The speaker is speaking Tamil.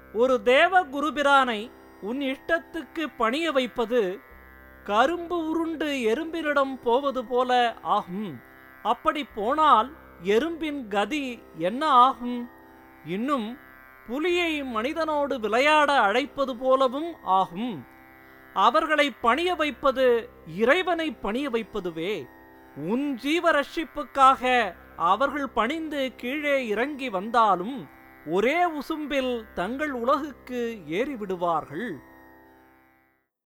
ஒரு தேவ குருபிரானை உன் இஷ்டத்துக்கு பணிய வைப்பது கரும்பு உருண்டு எறும்பினிடம் போவது போல ஆகும் அப்படி போனால் எறும்பின் கதி என்ன ஆகும் இன்னும் புலியை மனிதனோடு விளையாட அழைப்பது போலவும் ஆகும் அவர்களை பணிய வைப்பது இறைவனை பணிய வைப்பதுவே உன் ஜீவ ரட்சிப்புக்காக அவர்கள் பணிந்து கீழே இறங்கி வந்தாலும் ஒரே உசும்பில் தங்கள் உலகுக்கு ஏறிவிடுவார்கள்